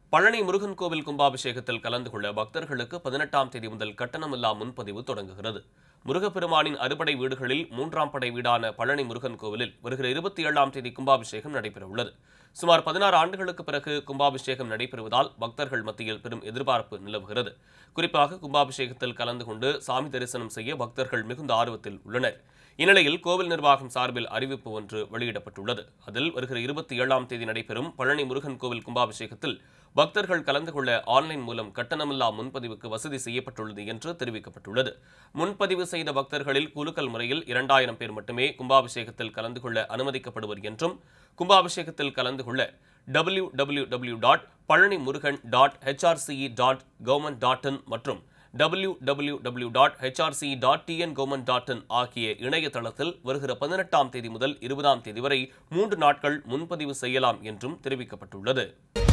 பழனி முருகன் கோவில் கும்பாபிஷேகத்தில் கலந்து கொள்ள பக்தர்களுக்கு பதினெட்டாம் தேதி முதல் கட்டணமில்லா முன்பதிவு தொடங்குகிறது முருகப்பெருமானின் அறுபடை வீடுகளில் மூன்றாம் படை வீடான பழனி முருகன் கோவிலில் வருகிற இருபத்தி ஏழாம் தேதி கும்பாபிஷேகம் நடைபெறவுள்ளது சுமார் பதினாறு ஆண்டுகளுக்கு பிறகு கும்பாபிஷேகம் நடைபெறுவதால் பக்தர்கள் மத்தியில் பெரும் எதிர்பார்ப்பு நிலவுகிறது குறிப்பாக கும்பாபிஷேகத்தில் கலந்து கொண்டு சாமி தரிசனம் செய்ய பக்தர்கள் மிகுந்த ஆர்வத்தில் உள்ளனர் இந்நிலையில் கோவில் நிர்வாகம் சார்பில் அறிவிப்பு ஒன்று வெளியிடப்பட்டுள்ளது அதில் வருகிற இருபத்தி ஏழாம் தேதி நடைபெறும் பழனி முருகன் கோவில் கும்பாபிஷேகத்தில் பக்தர்கள் கலந்து கொள்ள ஆன்லைன் மூலம் கட்டணமில்லா முன்பதிவுக்கு வசதி செய்யப்பட்டுள்ளது என்று தெரிவிக்கப்பட்டுள்ளது முன்பதிவு செய்த பக்தர்களில் குலுக்கல் முறையில் இரண்டாயிரம் பேர் மட்டுமே கும்பாபிஷேகத்தில் கலந்து கொள்ள அனுமதிக்கப்படுவர் என்றும் கும்பாபிஷேகத்தில் கலந்து கொள்ள W W W dot Palani Murugan dot HRCE dot government dot in மற்றும் W W W dot HRC dot TN government dot in ஆகிய இணையதளத்தில் வருகிற பதினெட்டாம் தேதி முதல் இருபதாம் தேதி வரை மூன்று நாட்கள் முன்பதிவு செய்யலாம் என்றும் தெரிவிக்கப்பட்டுள்ளது